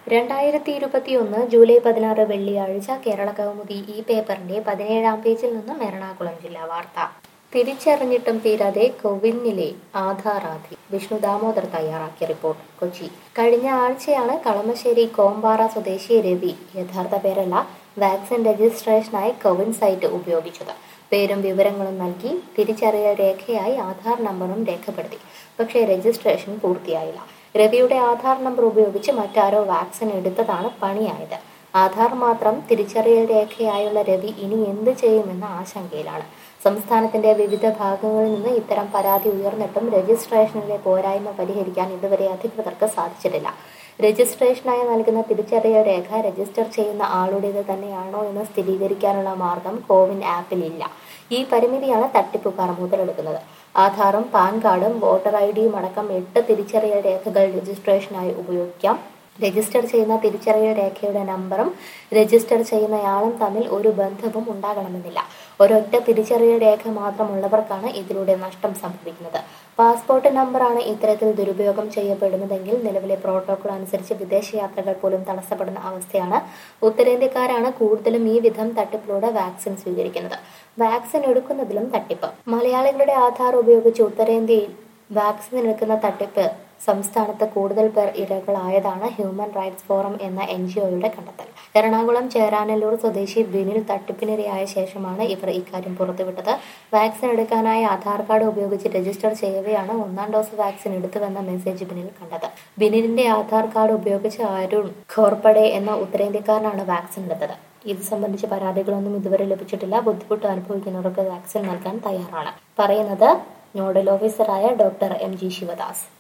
രണ്ടായിരത്തി ഇരുപത്തിയൊന്ന് ജൂലൈ പതിനാറ് വെള്ളിയാഴ്ച കേരള കൗമുദി ഈ പേപ്പറിന്റെ പതിനേഴാം പേജിൽ നിന്നും എറണാകുളം ജില്ലാ വാർത്ത തിരിച്ചറിഞ്ഞിട്ടും തീരാതെ കോവിന്നിലെ ആധാറാധി വിഷ്ണു ദാമോദർ തയ്യാറാക്കിയ റിപ്പോർട്ട് കൊച്ചി കഴിഞ്ഞ ആഴ്ചയാണ് കളമശ്ശേരി കോമ്പാറ സ്വദേശി രവി യഥാർത്ഥ പേരല്ല വാക്സിൻ രജിസ്ട്രേഷനായി കോവിൻ സൈറ്റ് ഉപയോഗിച്ചത് പേരും വിവരങ്ങളും നൽകി തിരിച്ചറിയൽ രേഖയായി ആധാർ നമ്പറും രേഖപ്പെടുത്തി പക്ഷേ രജിസ്ട്രേഷൻ പൂർത്തിയായില്ല രവിയുടെ ആധാർ നമ്പർ ഉപയോഗിച്ച് മറ്റാരോ വാക്സിൻ എടുത്തതാണ് പണിയായത് ആധാർ മാത്രം തിരിച്ചറിയൽ രേഖയായുള്ള രവി ഇനി എന്ത് ചെയ്യുമെന്ന ആശങ്കയിലാണ് സംസ്ഥാനത്തിന്റെ വിവിധ ഭാഗങ്ങളിൽ നിന്ന് ഇത്തരം പരാതി ഉയർന്നിട്ടും രജിസ്ട്രേഷനിലെ പോരായ്മ പരിഹരിക്കാൻ ഇതുവരെ അധികൃതർക്ക് സാധിച്ചിട്ടില്ല രജിസ്ട്രേഷനായി നൽകുന്ന തിരിച്ചറിയൽ രേഖ രജിസ്റ്റർ ചെയ്യുന്ന ആളുടേത് തന്നെയാണോ എന്ന് സ്ഥിരീകരിക്കാനുള്ള മാർഗം കോവിൻ ആപ്പിൽ ഇല്ല ഈ പരിമിതിയാണ് തട്ടിപ്പുകാർ മുതലെടുക്കുന്നത് ആധാറും പാൻ കാർഡും വോട്ടർ ഐ ഡിയും അടക്കം എട്ട് തിരിച്ചറിയൽ രേഖകൾ രജിസ്ട്രേഷനായി ഉപയോഗിക്കാം രജിസ്റ്റർ ചെയ്യുന്ന തിരിച്ചറിയൽ രേഖയുടെ നമ്പറും രജിസ്റ്റർ ചെയ്യുന്നയാളും തമ്മിൽ ഒരു ബന്ധവും ഉണ്ടാകണമെന്നില്ല ഒരൊറ്റ തിരിച്ചറിയൽ രേഖ മാത്രമുള്ളവർക്കാണ് ഇതിലൂടെ നഷ്ടം സംഭവിക്കുന്നത് പാസ്പോർട്ട് നമ്പറാണ് ഇത്തരത്തിൽ ദുരുപയോഗം ചെയ്യപ്പെടുന്നതെങ്കിൽ നിലവിലെ പ്രോട്ടോകോൾ അനുസരിച്ച് വിദേശയാത്രകൾ പോലും തടസ്സപ്പെടുന്ന അവസ്ഥയാണ് ഉത്തരേന്ത്യക്കാരാണ് കൂടുതലും ഈ വിധം തട്ടിപ്പിലൂടെ വാക്സിൻ സ്വീകരിക്കുന്നത് വാക്സിൻ എടുക്കുന്നതിലും തട്ടിപ്പ് മലയാളികളുടെ ആധാർ ഉപയോഗിച്ച് ഉത്തരേന്ത്യയിൽ വാക്സിൻ എടുക്കുന്ന തട്ടിപ്പ് സംസ്ഥാനത്ത് കൂടുതൽ പേർ ഇരകളായതാണ് ഹ്യൂമൻ റൈറ്റ്സ് ഫോറം എന്ന എൻ ജി ഒയുടെ കണ്ടെത്തൽ എറണാകുളം ചേരാനല്ലൂർ സ്വദേശി വിനിൽ തട്ടിപ്പിനിരയായ ശേഷമാണ് ഇവർ ഇക്കാര്യം പുറത്തുവിട്ടത് വാക്സിൻ എടുക്കാനായി ആധാർ കാർഡ് ഉപയോഗിച്ച് രജിസ്റ്റർ ചെയ്യവെയാണ് ഒന്നാം ഡോസ് വാക്സിൻ എടുത്തുവെന്ന മെസ്സേജ് ബിനിൽ കണ്ടത് ബിനിലിന്റെ ആധാർ കാർഡ് ഉപയോഗിച്ച് അരുൺ ഖോർപ്പടെ എന്ന ഉത്തരേന്ത്യക്കാരനാണ് വാക്സിൻ എടുത്തത് ഇത് സംബന്ധിച്ച് പരാതികളൊന്നും ഇതുവരെ ലഭിച്ചിട്ടില്ല ബുദ്ധിമുട്ട് അനുഭവിക്കുന്നവർക്ക് വാക്സിൻ നൽകാൻ തയ്യാറാണ് പറയുന്നത് നോഡൽ ഓഫീസറായ ഡോക്ടർ എം ജി ശിവദാസ്